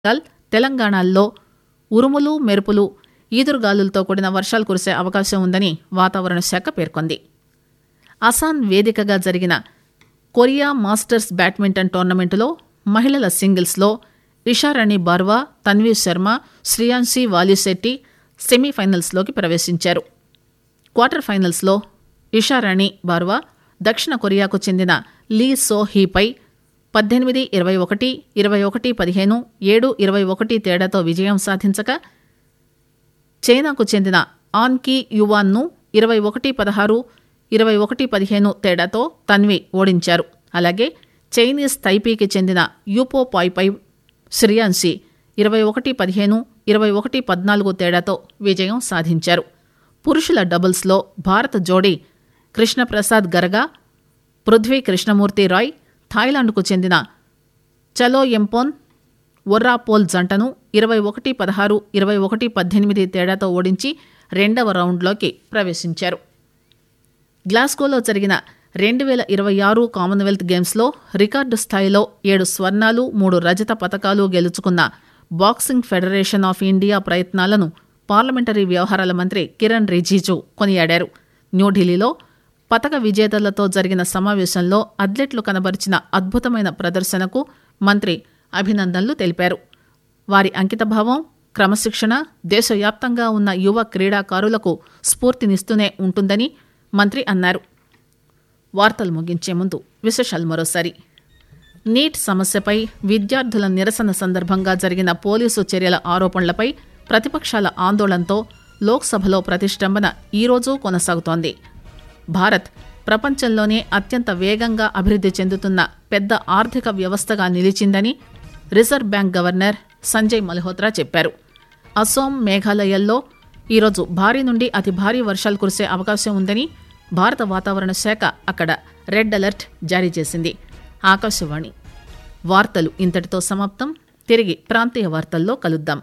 బెంగాల్ తెలంగాణల్లో ఉరుములు మెరుపులు ఈదురుగాలులతో కూడిన వర్షాలు కురిసే అవకాశం ఉందని వాతావరణ శాఖ పేర్కొంది అసాన్ వేదికగా జరిగిన కొరియా మాస్టర్స్ బ్యాడ్మింటన్ టోర్నమెంటులో మహిళల సింగిల్స్లో ఇషారాణి బార్వా తన్వీ శర్మ శ్రియాన్సి వాలిశెట్టి సెమీఫైనల్స్లోకి ప్రవేశించారు క్వార్టర్ ఫైనల్స్లో ఇషారాణి బార్వా దక్షిణ కొరియాకు చెందిన లీ సో హీపై పద్దెనిమిది ఇరవై ఒకటి ఇరవై ఒకటి పదిహేను ఏడు ఇరవై ఒకటి తేడాతో విజయం సాధించగా చైనాకు చెందిన ఆన్కి యువాన్ను ఇరవై ఒకటి పదహారు ఇరవై ఒకటి పదిహేను తేడాతో తన్వి ఓడించారు అలాగే చైనీస్ తైపీకి చెందిన యూపో పాయ్పై శ్రియాన్సి ఇరవై ఒకటి పదిహేను ఇరవై ఒకటి పద్నాలుగు తేడాతో విజయం సాధించారు పురుషుల డబుల్స్లో భారత జోడీ కృష్ణప్రసాద్ గరగా పృథ్వీ కృష్ణమూర్తి రాయ్ థాయిలాండ్కు చెందిన చలో ఎంపోన్ ఒర్రాపోల్ జంటను ఇరవై ఒకటి పదహారు ఇరవై ఒకటి పద్దెనిమిది తేడాతో ఓడించి రెండవ రౌండ్లోకి ప్రవేశించారు గ్లాస్గోలో జరిగిన రెండు వేల ఇరవై ఆరు కామన్వెల్త్ గేమ్స్లో రికార్డు స్థాయిలో ఏడు స్వర్ణాలు మూడు రజత పతకాలు గెలుచుకున్న బాక్సింగ్ ఫెడరేషన్ ఆఫ్ ఇండియా ప్రయత్నాలను పార్లమెంటరీ వ్యవహారాల మంత్రి కిరణ్ రిజిజు కొనియాడారు న్యూఢిల్లీలో పతక విజేతలతో జరిగిన సమావేశంలో అథ్లెట్లు కనబరిచిన అద్భుతమైన ప్రదర్శనకు మంత్రి అభినందనలు తెలిపారు వారి అంకితభావం క్రమశిక్షణ దేశవ్యాప్తంగా ఉన్న యువ క్రీడాకారులకు స్ఫూర్తినిస్తూనే ఉంటుందని మంత్రి అన్నారు వార్తలు ముగించే ముందు విశేషాలు మరోసారి నీట్ సమస్యపై విద్యార్థుల నిరసన సందర్భంగా జరిగిన పోలీసు చర్యల ఆరోపణలపై ప్రతిపక్షాల ఆందోళనతో లోక్సభలో ప్రతిష్టంభన ఈరోజు కొనసాగుతోంది భారత్ ప్రపంచంలోనే అత్యంత వేగంగా అభివృద్ధి చెందుతున్న పెద్ద ఆర్థిక వ్యవస్థగా నిలిచిందని reserve bank governor Sanjay Malhotra చెప్పారు అసోం మేఘాలయల్లో ఈరోజు భారీ నుండి అతి భారీ వర్షాలు కురిసే అవకాశం ఉందని భారత వాతావరణ శాఖ అక్కడ రెడ్ అలర్ట్ జారీ చేసింది ఆకాశవాణి వార్తలు ఇంతటితో సమాప్తం తిరిగి ప్రాంతీయ వార్తల్లో కలుద్దాం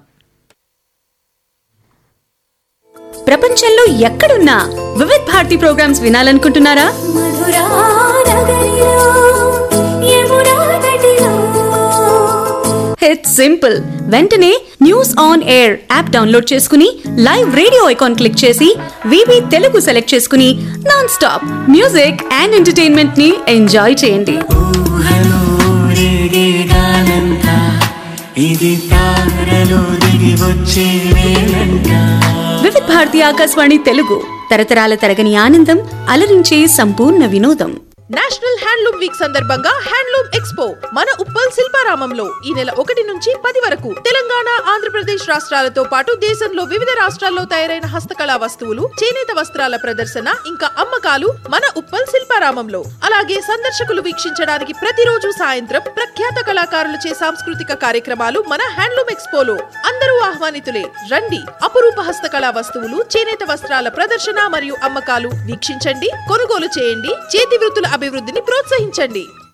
ప్రపంచంలో ఎక్కడున్నా వివిధ్ భారతి ప్రోగ్రామ్స్ వినాలనుకుంటున్నారా మధురా నగరిలో యమునా తటిలో ఇట్స్ సింపుల్ వెంటనే news on air app download చేసుకుని లైవ్ రేడియో ఐకాన్ క్లిక్ చేసి వివి తెలుగు సెలెక్ట్ చేసుకుని non stop music and entertainment ని ఎంజాయ్ చేయండి ఊహలోరేగాలంట ఇది తారలో దిగి వచ్చే వేళంట వివిధ్ భారతి ఆకాశవాణి తెలుగు తరతరాల తరగని ఆనందం అలరించే సంపూర్ణ వినోదం నేషనల్ హ్యాండ్లూమ్ వీక్ సందర్భంగా హ్యాండ్లూమ్ ఎక్స్పో మన ఉప్పల్ శిల్పారామంలో ఈ నెల ఒకటి నుంచి పది వరకు తెలంగాణ ఆంధ్రప్రదేశ్ రాష్ట్రాలతో పాటు దేశంలో వివిధ రాష్ట్రాల్లో తయారైన హస్తకళా వస్తువులు చేనేత వస్త్రాల ప్రదర్శన ఇంకా అమ్మకాలు మన ఉప్పల్ శిల్పారామంలో అలాగే సందర్శకులు వీక్షించడానికి ప్రతిరోజు సాయంత్రం ప్రఖ్యాత కళాకారులచే సాంస్కృతిక కార్యక్రమాలు మన హ్యాండ్లూమ్ ఎక్స్పోలో అందరూ ఆహ్వానితులే రండి అపురూప హస్తకళా వస్తువులు చేనేత వస్త్రాల ప్రదర్శన మరియు అమ్మకాలు వీక్షించండి కొనుగోలు చేయండి చేతి వృత్తుల అభివృద్ధిని ప్రోత్సహించండి